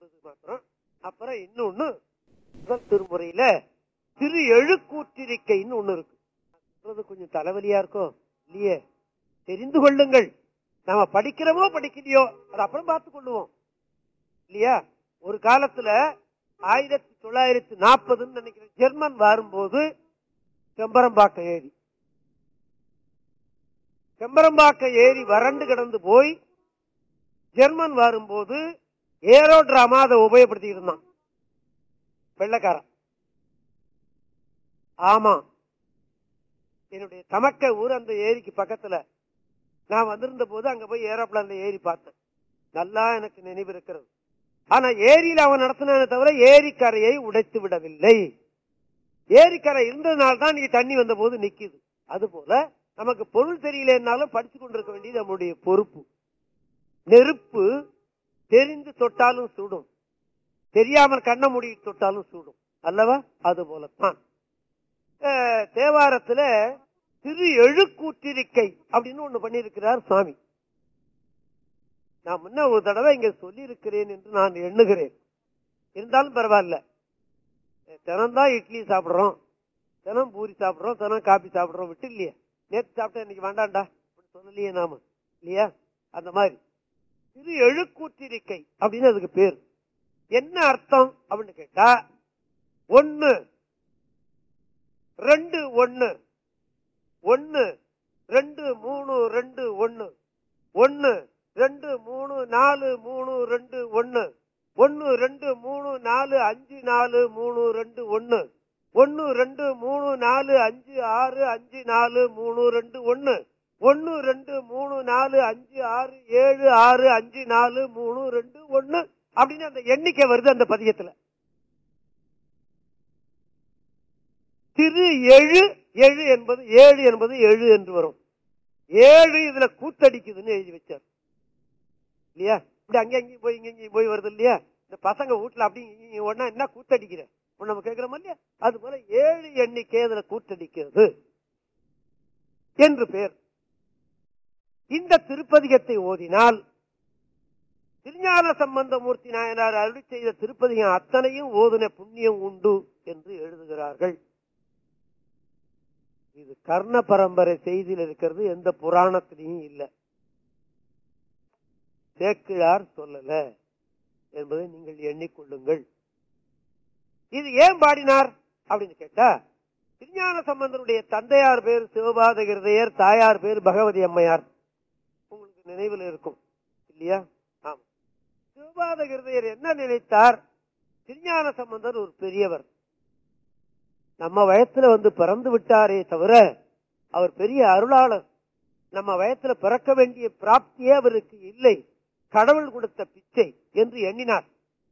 என்பது மாத்திரம் அப்புறம் இன்னொன்னு முதல் திருமுறையில திரு எழுக்கூற்றிருக்கைன்னு ஒண்ணு இருக்கு சொல்றது கொஞ்சம் தலைவலியா இருக்கும் இல்லையே தெரிந்து கொள்ளுங்கள் நாம படிக்கிறோமோ படிக்கலையோ அது அப்புறம் பார்த்துக் கொள்ளுவோம் இல்லையா ஒரு காலத்துல ஆயிரத்தி தொள்ளாயிரத்தி நாற்பதுன்னு நினைக்கிறேன் ஜெர்மன் வரும்போது செம்பரம்பாக்கம் ஏரி செம்பரம்பாக்கம் ஏரி வறண்டு கிடந்து போய் ஜெர்மன் வரும்போது ஏரோ டிராமா அதை உபயோகப்படுத்தி இருந்தான் வெள்ளக்காரன் ஆமா என்னுடைய தமக்க ஊர் அந்த ஏரிக்கு பக்கத்துல நான் வந்திருந்த போது அங்க போய் ஏரோப்ளான்ல ஏறி பார்த்தேன் நல்லா எனக்கு நினைவு இருக்கிறது ஆனா ஏரியில அவன் நடத்தினதை தவிர ஏரிக்கரையை உடைத்து விடவில்லை ஏரிக்கரை இருந்ததுனால தான் நீ தண்ணி வந்த போது நிக்குது அது போல நமக்கு பொருள் தெரியலன்னாலும் படிச்சு கொண்டிருக்க வேண்டியது நம்முடைய பொறுப்பு நெருப்பு தெரிந்து தொட்டாலும் சுடும் தெரியாமல் கண்ண மூடி தொட்டாலும் சுடும் அல்லவா அது போலத்தான் அஹ், தேவாரத்துல திரு எழுக்கூற்றிருக்கை அப்படின்னு ஒண்ணு பண்ணியிருக்கிறார் சுவாமி நான் முன்ன ஒரு தடவை இங்க சொல்லி இருக்கிறேன் என்று நான் எண்ணுகிறேன் இருந்தாலும் பரவாயில்ல தினம்தான் இட்லி சாப்பிடுறோம் தினம் பூரி சாப்பிடுறோம் தினம் காபி சாப்பிடுறோம் விட்டு இல்லையா நேற்று சாப்பிட்டா இன்னைக்கு வேண்டாம்டா அப்படின்னு சொல்லலையே நாம இல்லையா அந்த மாதிரி திரு எழுக்கூற்றிருக்கை அப்படின்னு அதுக்கு பேர் என்ன அர்த்தம் அப்படின்னு கேட்டா ஒன்னு ரெண்டு ஒன்னு ஒன்னு ரெண்டு மூணு ரெண்டு ஒன்னு ஒன்னு ரெண்டு மூணு நாலு மூணு ரெண்டு ஒன்னு ஒன்னு ரெண்டு மூணு நாலு அஞ்சு நாலு மூணு ரெண்டு ஒன்னு ஒன்னு ரெண்டு மூணு நாலு அஞ்சு ஆறு அஞ்சு நாலு மூணு ரெண்டு ஒன்னு ஒன்னு ரெண்டு மூணு நாலு அஞ்சு ஆறு ஏழு ஆறு அஞ்சு நாலு மூணு ரெண்டு ஒன்னு அப்படின்னு அந்த எண்ணிக்கை வருது அந்த பதியத்துல திரு எழு எழு என்பது ஏழு என்பது எழு என்று வரும் ஏழு இதுல கூத்தடிக்குதுன்னு எழுதி வச்சார் இல்லையா இப்படி அங்கே அங்கேயும் போய் இங்க இங்கேயும் போய் வருது இல்லையா இந்த பசங்க வீட்டுல அப்படி இங்க இங்க ஒண்ணா என்ன கூத்தடிக்கிற ஒண்ணு நம்ம கேட்கிறோம் இல்லையா அது போல ஏழு எண்ணிக்கை அதுல கூத்தடிக்கிறது என்று பெயர் இந்த திருப்பதிகத்தை ஓதினால் திருஞான சம்பந்தமூர்த்தி நாயனார் அருளி செய்த திருப்பதிகம் அத்தனையும் ஓதுன புண்ணியம் உண்டு என்று எழுதுகிறார்கள் இது கர்ண பரம்பரை செய்தியில் இருக்கிறது எந்த புராணத்திலையும் இல்லை சேக்கிழார் சொல்லல என்பதை நீங்கள் எண்ணிக்கொள்ளுங்கள் இது ஏன் பாடினார் அப்படின்னு கேட்டா திருஞான சம்பந்தருடைய தந்தையார் பேர் சிவபாத கிருதையர் தாயார் பேர் பகவதி அம்மையார் உங்களுக்கு நினைவில் இருக்கும் இல்லையா ஆமா சிவபாத கிருதையர் என்ன நினைத்தார் திருஞான சம்பந்தர் ஒரு பெரியவர் நம்ம வயத்துல வந்து பிறந்து விட்டாரே தவிர அவர் பெரிய அருளாளர் நம்ம வயத்துல பிறக்க வேண்டிய பிராப்தியே அவருக்கு இல்லை கடவுள் கொடுத்த பிச்சை என்று எண்ணினார்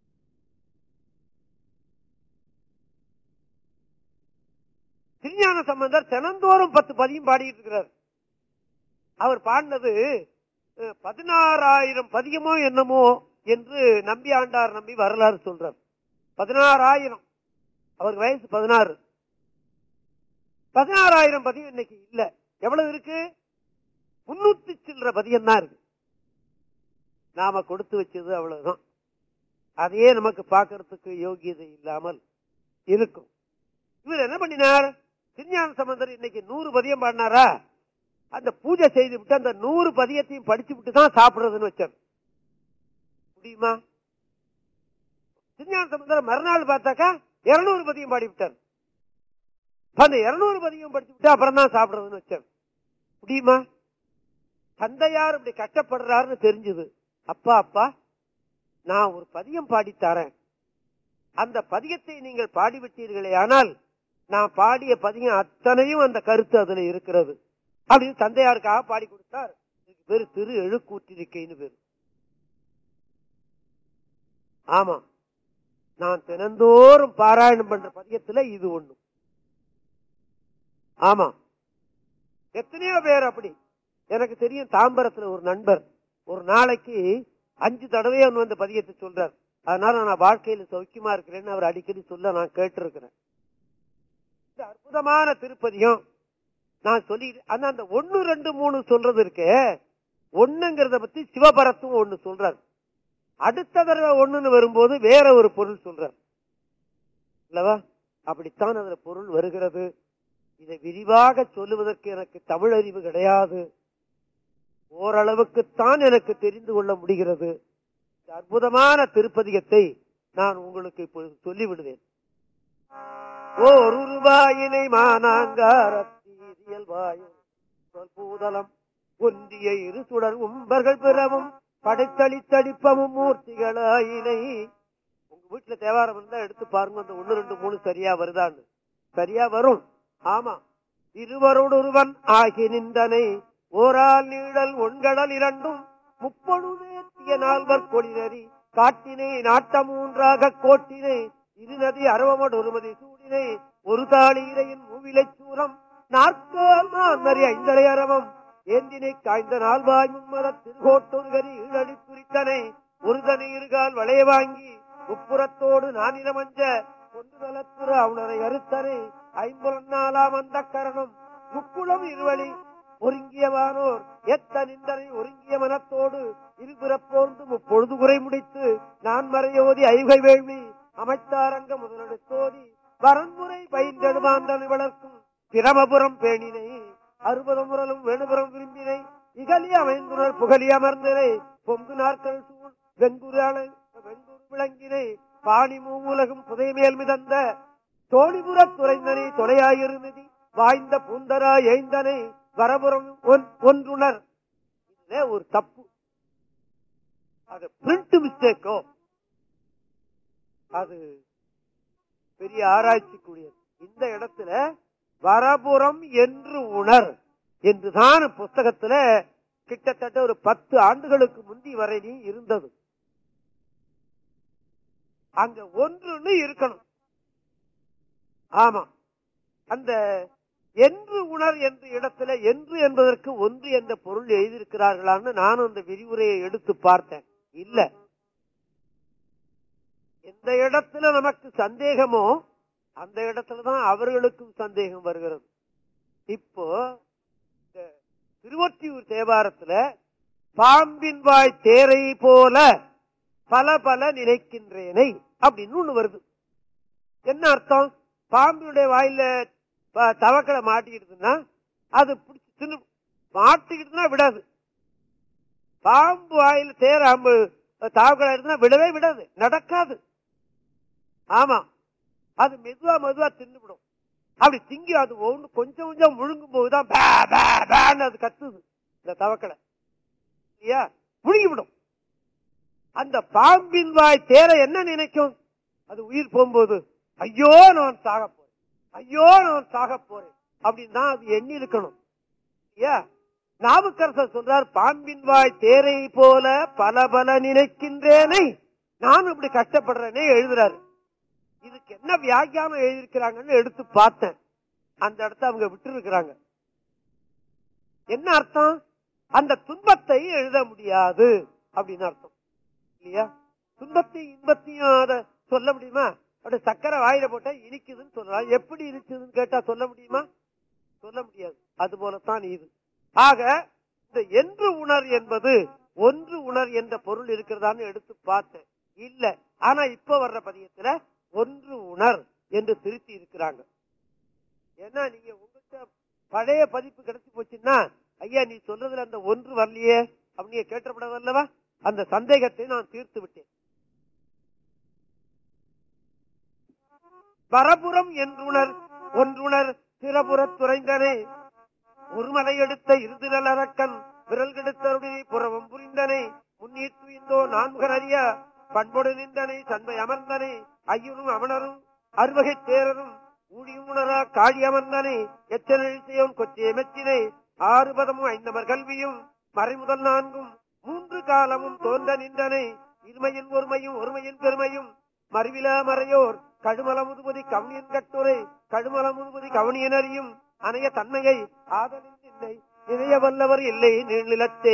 திருஞான சம்பந்தர் தினந்தோறும் பத்து பதியும் பாடிட்டு இருக்கிறார் அவர் பாடினது அஹ், பதினாறாயிரம் பதியமோ என்னமோ என்று நம்பி ஆண்டார் நம்பி வரலாறு சொல்றார் பதினாறாயிரம் அவர் வயசு பதினாறு பதினாறாயிரம் பதியம் இன்னைக்கு இல்ல எவ்வளவு இருக்கு முன்னூத்தி சில்லற பதியம் தான் இருக்கு நாம கொடுத்து வச்சது அவ்வளவுதான் அதையே நமக்கு பார்க்கறதுக்கு யோகியதை இல்லாமல் இருக்கும் இவர் என்ன பண்ணினார் திருஞான சம்பந்தர் இன்னைக்கு நூறு பதியம் பாடினாரா அந்த பூஜை செய்து விட்டு அந்த நூறு பதியத்தையும் படிச்சு விட்டு தான் சாப்பிடுறதுன்னு வச்சார் முடியுமா திருஞான சம்பந்தர் மறுநாள் பார்த்தாக்கா இருநூறு பதியம் பாடி விட்டார் அந்த இருநூறு பதியம் படிச்சு விட்டு அப்புறம் தான் சாப்பிடுறதுன்னு வச்சார் முடியுமா தந்தையார் இப்படி கஷ்டப்படுறாருன்னு தெரிஞ்சது அப்பா அப்பா நான் ஒரு பதியம் பாடித்தாரேன் அந்த பதியத்தை நீங்கள் பாடிவிட்டீர்களே ஆனால் நான் பாடிய பதியம் அத்தனையும் அந்த கருத்து அதுல இருக்கிறது அப்படின்னு தந்தையாருக்காக பாடி கொடுத்தார் இதுக்கு பேரு திரு எழுக்கூற்றிருக்கைன்னு பேரு ஆமா நான் தினந்தோறும் பாராயணம் பண்ற பதியத்துல இது ஒண்ணு ஆமா எத்தனையோ பேர் அப்படி எனக்கு தெரியும் தாம்பரத்துல ஒரு நண்பர் ஒரு நாளைக்கு அஞ்சு தடவை அவன் வந்து பதியத்தை சொல்றார் அதனால நான் வாழ்க்கையில சௌக்கியமா இருக்கிறேன்னு அவர் அடிக்கடி சொல்ல நான் கேட்டிருக்கிறேன் இந்த அற்புதமான திருப்பதியும் நான் சொல்லி ஆனா அந்த ஒன்னு ரெண்டு மூணு சொல்றது இருக்கே ஒண்ணுங்கிறத பத்தி சிவபரத்தும் ஒண்ணு சொல்றாரு அடுத்த தடவை ஒண்ணுன்னு வரும்போது வேற ஒரு பொருள் சொல்றார் அல்லவா அப்படித்தான் அதுல பொருள் வருகிறது இதை விரிவாக சொல்லுவதற்கு எனக்கு தமிழ் அறிவு கிடையாது ஓரளவுக்குத்தான் எனக்கு தெரிந்து கொள்ள முடிகிறது இந்த அற்புதமான திருப்பதிகத்தை நான் உங்களுக்கு இப்பொழுது சொல்லிவிடுவேன் ஓர் ரூபாயினை மானாங்காரத்தீரியல் வாயும் பூதலம் ஒன்றிய இரு சுடர் உம்பர்கள் பிறவும் படைத்தளித்தடிப்பமும் மூர்த்திகளாயினை உங்க வீட்டுல தேவாரம் இருந்தா எடுத்து பாருங்க அந்த ஒண்ணு ரெண்டு மூணு சரியா வருதான்னு சரியா வரும் ஆமா இருவரோடொருவன் ஆகி நின்றனை ஓரால் நீழல் ஒன்கடல் இரண்டும் முப்பொழுதேத்திய நால்வர் கொடிநறி காட்டினை நாட்டமூன்றாக கோட்டினை இருநதி அரவமட் ஒருமதி சூடினை ஒரு தாளி இறையின் மூவிலை சூரம் நாற்கால் மான்மறி ஐந்தரை அரவம் ஏந்தினை காய்ந்த நால்வாய் மும்மத திருகோட்டொருகரி ஈழடி புரித்தனை ஒருதனை இருகால் வளைய வாங்கி உப்புறத்தோடு நானிலமஞ்ச கொண்டு நலத்துற அவனரை அறுத்தனை ஐம்பொன்னாலாம் அந்த கரணம் முக்குளம் இருவழி ஒருங்கியவானோர் எத்த நின்றனை ஒருங்கிய மனத்தோடு இருபுறப்போர்ந்து முப்பொழுது குறை முடித்து நான் மறையோதி ஐகை வேள்வி அமைத்தாரங்க முதலெடுத்தோதி வரன்முறை பயின்றெடுமாந்தனை வளர்க்கும் பிரமபுரம் பேணினை அறுபது முரலும் வேணுபுரம் விரும்பினை இகலி அமைந்துணர் புகழி அமர்ந்தனை பொங்கு நாட்கள் சூழ் வெங்குரான வெங்குரு விளங்கினை பாணி மூவுலகும் புதைமேல் மிதந்த தோணிபுறத் துறைந்தனை தொலையாயிருந்ததி வாய்ந்த பூந்தரா ஏய்ந்தனை வரபுறம் ஒன்- ஒன்றுணர் இதுல ஒரு தப்பு அது பிரிண்ட் மிஸ்டேக்கோ அது பெரிய ஆராய்ச்சிக்குரியது இந்த இடத்துல வரபுறம் என்று உணர் என்றுதான் புஸ்தகத்துல கிட்டத்தட்ட ஒரு பத்து ஆண்டுகளுக்கு முந்தி வரை நீ இருந்தது அங்க ஒன்றுன்னு இருக்கணும் ஆமா அந்த என்று உணர் என்ற இடத்துல என்று என்பதற்கு ஒன்று என்ற பொருள் எழுதியிருக்கிறார்களான்னு நானும் அந்த விரிவுரையை எடுத்து பார்த்தேன் இல்ல எந்த இடத்துல நமக்கு சந்தேகமோ அந்த இடத்துலதான் அவர்களுக்கும் சந்தேகம் வருகிறது இப்போ இந்த திருவொற்றியூர் தேவாரத்துல பாம்பின் வாய் தேரை போல பல பல நினைக்கின்றேனை அப்படின்னு ஒண்ணு வருது என்ன அர்த்தம் பாம்பினுடைய வாயில ப- தவக்களை மாட்டிக்கிடுதுன்னா அது பிடிச்சி தின்னு மாட்டிக்கிட்டுனா விடாது பாம்பு வாயில தேராம்பு தாவக்களை இருந்தா விடவே விடாது நடக்காது ஆமா அது மெதுவா மெதுவா தின்னுவிடும் அப்படி திங்கி அது ஒண்ணு கொஞ்சம் கொஞ்சம் முழுங்கும் போதுதான் பே, பே, பேன்னு அது கத்துது இந்த தவக்களை இல்லையா முழுங்கிவிடும் அந்த பாம்பின் வாய் தேர என்ன நினைக்கும் அது உயிர் போகும்போது ஐயோ நான் சாக போறேன் ஐயோ நான் சாக போறேன் அப்படின்னு தான் அது எண்ணி இருக்கணும் இல்லையா நாவுக்கரசர் சொல்றார் பாம்பின் வாய் தேரை போல பல பல நினைக்கின்றேனை நான் இப்படி கஷ்டப்படுறேனே எழுதுறாரு இதுக்கு என்ன வியாக்கியானம் எழுதியிருக்கிறாங்கன்னு எடுத்து பார்த்தேன் அந்த இடத்த அவங்க விட்டு இருக்கிறாங்க என்ன அர்த்தம் அந்த துன்பத்தை எழுத முடியாது அப்படின்னு அர்த்தம் இல்லையா துன்பத்தையும் இன்பத்தையும் அத சொல்ல முடியுமா அப்படி சக்கரை வாயில போட்டா இனிக்குதுன்னு சொல்லலாம் எப்படி இருக்குதுன்னு கேட்டா சொல்ல முடியுமா சொல்ல முடியாது அது போலத்தான் இது ஆக இந்த என்று உணர் என்பது ஒன்று உணர் என்ற பொருள் இருக்கிறதான்னு எடுத்து பார்த்தேன் இல்ல ஆனா இப்ப வர்ற பதியத்துல ஒன்று உணர் என்று திருத்தி இருக்கிறாங்க ஏன்னா நீங்க உங்ககிட்ட பழைய பதிப்பு கிடைச்சு போச்சுன்னா ஐயா நீ சொல்றதுல அந்த ஒன்று வரலையே அப்படின்னு கேட்டப்படவல்லவா அந்த சந்தேகத்தை நான் தீர்த்து விட்டேன் வரபுறம் என்றுணர் ஒன்றுணர் திறபுறத் துறைந்தனே ஒருமலை எடுத்த இருதிரல் அரக்கன் விரல் கெடுத்தருடைய புறவம் புரிந்தனை முன்னீர் துயிந்தோ நான்முகன் அறிய பண்பொடு நின்றனை சண்பை அமர்ந்தனை ஐயனும் அமணரும் அறுவகை தேரரும் ஊழியும் உணரா காழி அமர்ந்தனை எச்சனெழுத்தையோன் கொச்சே மெச்சினை ஆறு பதமும் ஐந்தமர் கல்வியும் மறைமுதல் நான்கும் மூன்று காலமும் தோன்ற நின்றனை இருமையின் ஒருமையும் ஒருமையின் பெருமையும் மறிவிலா மறையோர் கழுமல முதுபதி கவனியன் கட்டுரை கழுமல முதுபதி கவனியன் அறியும் அணைய தன்மையை ஆதலின் இல்லை நினைய வல்லவர் இல்லை நீளிலத்தே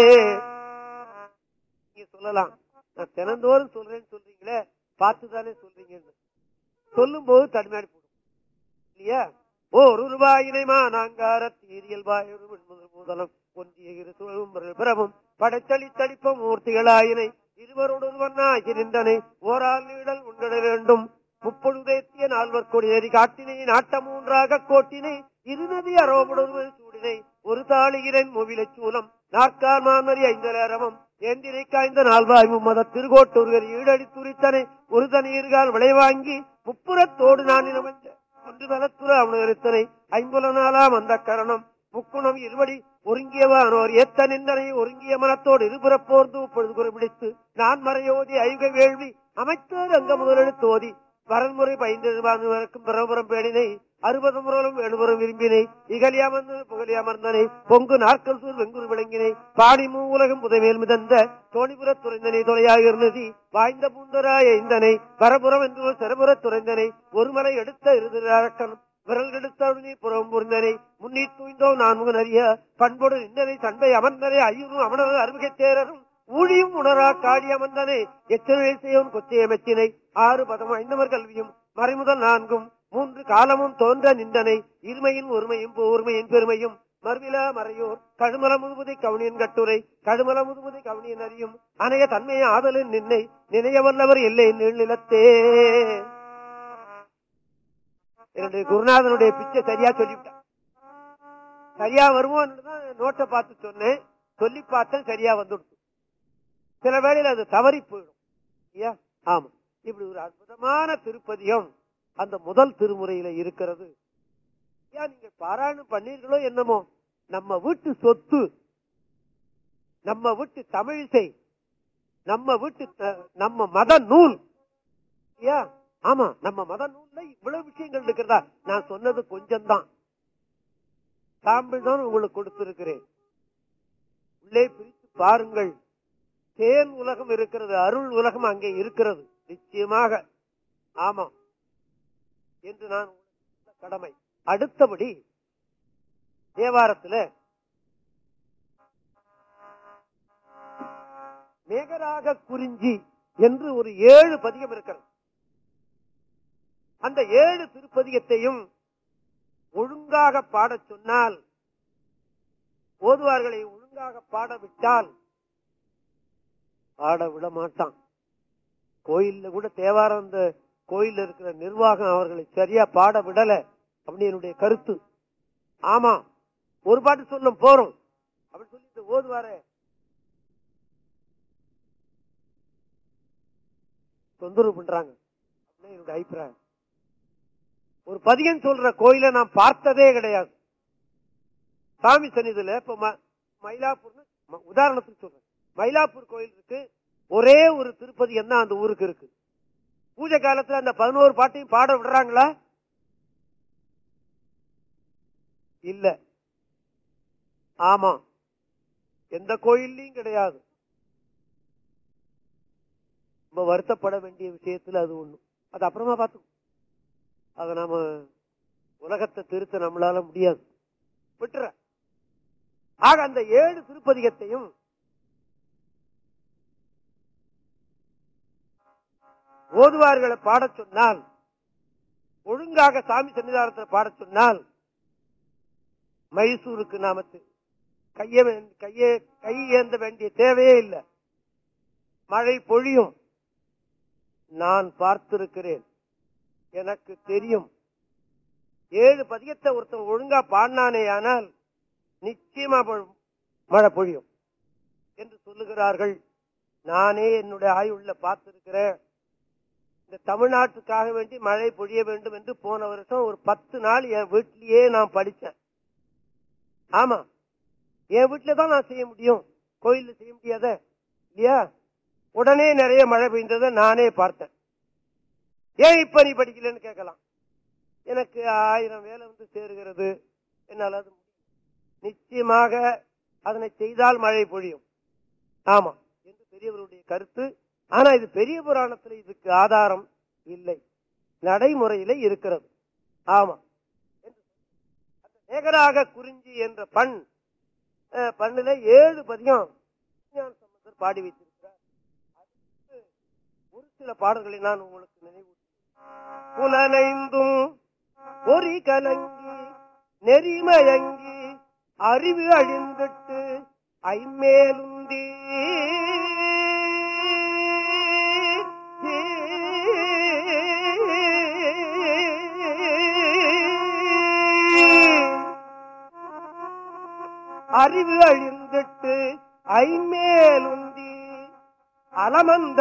நீங்க சொல்லலாம் நான் தினந்தோறும் சொல்றேன்னு சொல்றீங்களே பார்த்துதானே சொல்றீங்கன்னு சொல்லும் போது தடுமாறி போடும் இல்லையா ஓர் ரூபாயினைமா நாங்கார தீரியல் வாயுதலம் ஒன்றிய இரு சுழலும் பிரபம் படைத்தளி தளிப்ப மூர்த்திகளாயினை இருவரோடொருவனாகி நின்றனை ஓரால் நீடல் உண்டிட வேண்டும் முப்பொழுதேத்திய நால்வர் கொடியேறி காட்டினை நாட்ட மூன்றாக கோட்டினை இருநதி அரோபடொருவர் சூடினை ஒரு தாளிகிறன் முவிலை சூலம் நாற்கால் மாமரி ஐந்தரவம் ஏந்திரை காய்ந்த நால்வாய் மும்மத திருகோட்டூர்கள் ஈடடி துரித்தனை ஒரு தனீர்கால் விளைவாங்கி முப்புறத்தோடு நான் இனமஞ்ச ஒன்று தலத்துற அவனத்தனை ஐம்புல நாளாம் அந்த கரணம் முக்குணம் இருவடி ஒருங்கியவானோர் ஏத்த நின்றனை ஒருங்கிய மனத்தோடு இருபுறப்போர்ந்து பொழுது குறிப்பிடித்து நான் மறையோதி ஐக வேள்வி அமைத்தோர் அங்க முதலெடுத்து ஓதி வரன்முறை பைந்தெழுவானுவருக்கும் பிரபுரம் பேணினை அறுபது முறையிலும் எழுபுறம் விரும்பினை இகலி அமர்ந்து புகழி அமர்ந்தனை பொங்கு நாற்கல் சூர் வெங்குரு விளங்கினை பாடி மூ உலகம் புதைமேல் மிதந்த தோணிபுர துறைந்தனை தொலையாக இருந்ததி வாய்ந்த பூந்தராய இந்தனை வரபுறம் என்று சிறபுற துறைந்தனை ஒருமலை எடுத்த இருதிராக்கன் விரல் எடுத்தருணி புறம் புரிந்தனை முன்னிட்டு தூய்ந்தோ நான் முகன் அறிய பண்போடு நின்றனை சண்பை அமர்ந்தனை ஐயரும் அமனது அருமிகை தேரரும் ஊழியும் உணரா காடி அமர்ந்தனை எத்தனை செய்யும் கொச்சைய மெச்சினை ஆறு பதம் ஐந்தவர் கல்வியும் மறைமுதல் நான்கும் மூன்று காலமும் தோன்ற நின்றனை இருமையின் ஒருமையும் ஒருமையின் பெருமையும் மறுவிலா மறையோர் கழுமல முதுபுதை கவுனியன் கட்டுரை கழுமல முதுபுதை கவுனியன் அறியும் அணைய தன்மையை ஆதலின் நின்னை நினைய வல்லவர் இல்லை நிலத்தே என்னுடைய குருநாதனுடைய பிச்சை சரியா சொல்லிவிட்டேன் சரியா வருவோம் நோட்டை பார்த்து சொன்னேன் சொல்லி பார்த்தேன் சரியா வந்துடுச்சு சில வேளையில் அது தவறி போயிடும் ஐயா ஆமா இப்படி ஒரு அற்புதமான திருப்பதியம் அந்த முதல் திருமுறையில இருக்கிறது ஐயா நீங்க பாராயணம் பண்ணீர்களோ என்னமோ நம்ம வீட்டு சொத்து நம்ம வீட்டு தமிழிசை நம்ம வீட்டு த- நம்ம மத நூல் ஐயா ஆமா நம்ம மத நூல்ல இவ்வளவு விஷயங்கள் இருக்கிறதா நான் சொன்னது கொஞ்சம் தான் சாம்பிள் தான் உங்களுக்கு கொடுத்திருக்கிறேன் உள்ளே பிரித்து பாருங்கள் தேன் உலகம் இருக்கிறது அருள் உலகம் அங்கே இருக்கிறது நிச்சயமாக ஆமா என்று நான் உங்களுக்கு சொல்ல கடமை அடுத்தபடி தேவாரத்துல மேகராக குறிஞ்சி என்று ஒரு ஏழு பதிகம் இருக்கிறது அந்த ஏழு திருப்பதிகத்தையும் ஒழுங்காக பாடச் சொன்னால் ஓதுவார்களை ஒழுங்காக பாட விட்டால் பாட விட மாட்டான் கோயில்ல கூட தேவாரம் அந்த கோயில்ல இருக்கிற நிர்வாகம் அவர்களை சரியா பாட விடல அப்படின்னு என்னுடைய கருத்து ஆமா ஒரு பாட்டு சொல்லும் போறோம் அப்படின்னு சொல்லிட்டு ஓதுவார தொந்தரவு பண்றாங்க அப்படின்னு என்னுடைய அபிப்பிராயம் ஒரு பதிகம் சொல்ற கோயிலை நான் பார்த்ததே கிடையாது சாமி சன்னிதில இப்ப ம- மயிலாப்பூர்னு ம- உதாரணத்துக்கு சொல்றேன் மயிலாப்பூர் கோயில் இருக்கு ஒரே ஒரு திருப்பதி என்ன அந்த ஊருக்கு இருக்கு பூஜை காலத்துல அந்த பதினோரு பாட்டையும் பாட விடுறாங்களா இல்ல ஆமா எந்த கோயில்லையும் கிடையாது ரொம்ப வருத்தப்பட வேண்டிய விஷயத்துல அது ஒண்ணு அது அப்புறமா பார்த்து அத நாம உலகத்தை திருத்த நம்மளால முடியாது விட்டுற ஆக அந்த ஏழு திருப்பதிகத்தையும் ஓதுவார்களை பாடச் சொன்னால் ஒழுங்காக சாமி சன்னிதானத்தில் பாடச் சொன்னால் மைசூருக்கு நாம தி- கைய வே- கையே கை ஏந்த வேண்டிய தேவையே இல்லை மழை பொழியும் நான் பார்த்திருக்கிறேன் எனக்கு தெரியும் ஏழு பதியத்தை ஒருத்தன் ஒழுங்கா பாடினானே ஆனால் நிச்சயமா பொ- மழை பொழியும் என்று சொல்லுகிறார்கள் நானே என்னுடைய ஆயுள்ள பார்த்திருக்கிறேன் இந்த தமிழ்நாட்டுக்காக வேண்டி மழை பொழிய வேண்டும் என்று போன வருஷம் ஒரு பத்து நாள் என் வீட்டிலேயே நான் படிச்சேன் ஆமா என் வீட்டுல தான் நான் செய்ய முடியும் கோயில்ல செய்ய முடியாத இல்லையா உடனே நிறைய மழை பெய்ந்ததை நானே பார்த்தேன் ஏன் இப்ப நீ படிக்கலன்னு கேட்கலாம் எனக்கு ஆயிரம் வேலை வந்து சேருகிறது என்னால் அது முடியும். நிச்சயமாக அதனை செய்தால் மழை பொழியும் ஆமா என்று பெரியவருடைய கருத்து ஆனா இது பெரிய புராணத்துல இதுக்கு ஆதாரம் இல்லை நடைமுறையில இருக்கிறது ஆமா என்று அந்த நேகராக குறிஞ்சி என்ற பண் அஹ், பண்ணில ஏழு பதியம் விஞ்ஞான சம்பந்தர் பாடி வைத்திருக்கிறார் அதுக்கு ஒரு சில பாடல்களை நான் உங்களுக்கு நினைவு புலனைந்தும் பொறி கலங்கி நெறிமயங்கி அறிவு அழிந்திட்டு ஐமேலுந்தி அறிவு அழிந்திட்டு ஐமேலுந்தி அலமந்த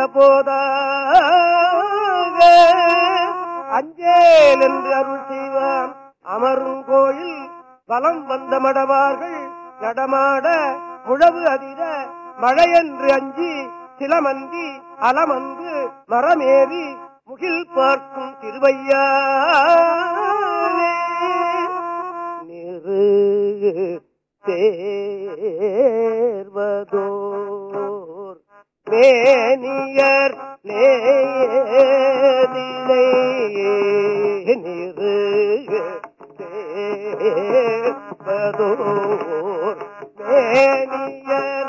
போதாக அஞ்சேல் என்று அருள் செய்வான் அமரும் கோயில் பலம் வந்த மடவார்கள் நடமாட முழவு அதிர மழையென்று அஞ்சி சிலமந்தி அலமந்து மரமேறி முகில் பார்க்கும் திருவையாலே நிறு தேர்வதோர் மேனியர் நேதிலை நிறு தேர்வதோர் மேனியர்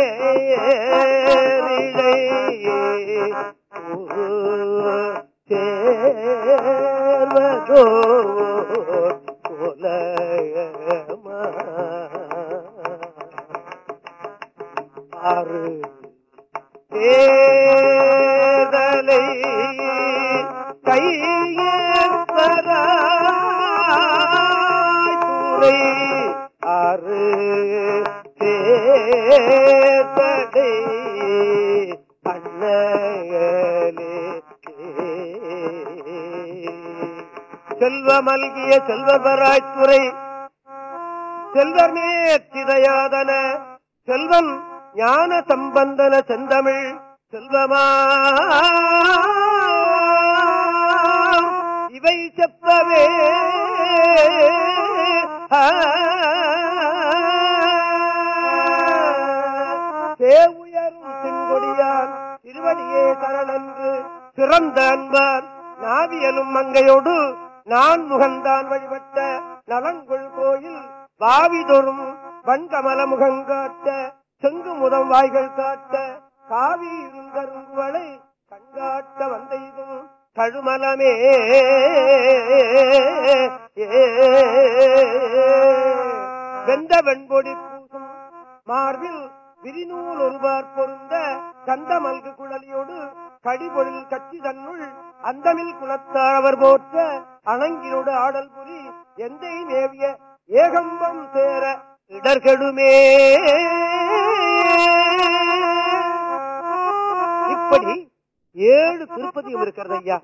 நேரிழை சேர்வதோர் குலயமா ஆறு தேதலை கையேற்பராய் ஆறு தேதலை அண்ணலே செல்வ மல்கிய செல்வபராய்த்துறை செல்வமே திரையாதன செல்வம் ஞான சம்பந்தன செந்தமிழ் செல்வமா இவை செப்பவே சேவுயரும் செங்கொடியான் திருவடியே சரணன்று சிறந்த அன்பார் நாவியலும் மங்கையோடு நான் முகந்தான் வழிபட்ட நலங்குள் கோயில் பாவிதொரும் வன்கமல முகங்காட்ட செங்கு முதம் வாய்கள் காட்ட காவி இருங்கருங்குவளை கண்காட்ட வந்த இதும் கழுமலமே வெந்த வெண்பொடி பூசும் மார்பில் விரிநூல் ஒருபார் பொருந்த கந்த மல்கு குழலியோடு கடிபொழில் கட்சி தன்னுள் அந்தமில் குலத்தார் அவர் போற்ற அணங்கினோடு ஆடல் புரி எந்தை மேவிய ஏகம்பம் சேர இடர்கெடுமே இப்படி ஏழு திருப்பதியும் இருக்கிறது ஐயா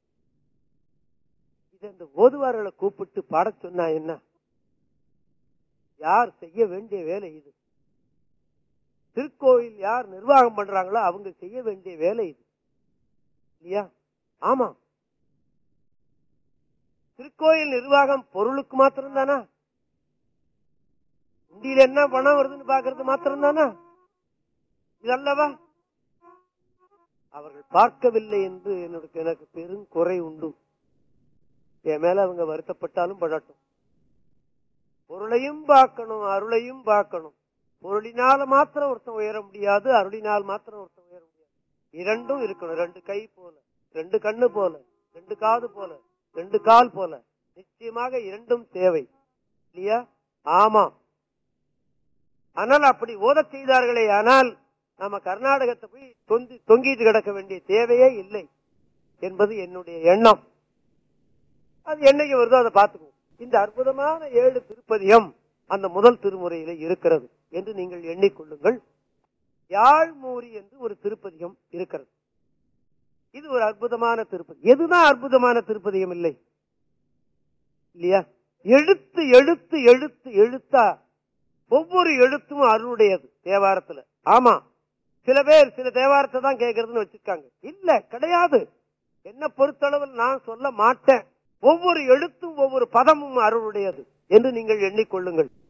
இது இந்த ஓதுவார்களை கூப்பிட்டு பாடச் சொன்னா என்ன யார் செய்ய வேண்டிய வேலை இது திருக்கோயில் யார் நிர்வாகம் பண்றாங்களோ அவங்க செய்ய வேண்டிய வேலை இது இல்லையா ஆமா திருக்கோயில் நிர்வாகம் பொருளுக்கு மாத்திரம் தானா உண்டியில என்ன பணம் வருதுன்னு பாக்குறது மாத்திரம் தானா இதல்லவா அவர்கள் பார்க்கவில்லை என்று என்னோட எனக்கு பெரும் குறை உண்டு என் மேல அவங்க வருத்தப்பட்டாலும் படட்டும் பொருளையும் பார்க்கணும் அருளையும் பார்க்கணும் பொருளினால மாத்திரம் ஒருத்தன் உயர முடியாது அருளினால் மாத்திரம் ஒருத்தன் உயர முடியாது இரண்டும் இருக்கணும் ரெண்டு கை போல ரெண்டு கண்ணு போல ரெண்டு காது போல ரெண்டு கால் போல நிச்சயமாக இரண்டும் தேவை இல்லையா ஆமா ஆனால் அப்படி ஓதச் செய்தார்களே ஆனால் நம்ம கர்நாடகத்தை போய் தொந்தி தொங்கிட்டு கிடக்க வேண்டிய தேவையே இல்லை என்பது என்னுடைய எண்ணம் அது என்னைக்கு வருதோ அதை பார்த்துக்குவோம் இந்த அற்புதமான ஏழு திருப்பதியம் அந்த முதல் திருமுறையில இருக்கிறது என்று நீங்கள் எண்ணிக்கொள்ளுங்கள் யாழ்மூரி என்று ஒரு திருப்பதியம் இருக்கிறது இது ஒரு அற்புதமான திருப்பதி எதுதான் அற்புதமான திருப்பதியம் இல்லை இல்லையா எழுத்து எழுத்து எழுத்து எழுத்தா ஒவ்வொரு எழுத்தும் அருளுடையது தேவாரத்துல ஆமா சில பேர் சில தேவாரத்தை தான் கேட்கறதுன்னு வச்சிருக்காங்க இல்ல கிடையாது என்ன பொறுத்தளவில் நான் சொல்ல மாட்டேன் ஒவ்வொரு எழுத்தும் ஒவ்வொரு பதமும் அருளுடையது என்று நீங்கள் எண்ணிக்கொள்ளுங்கள்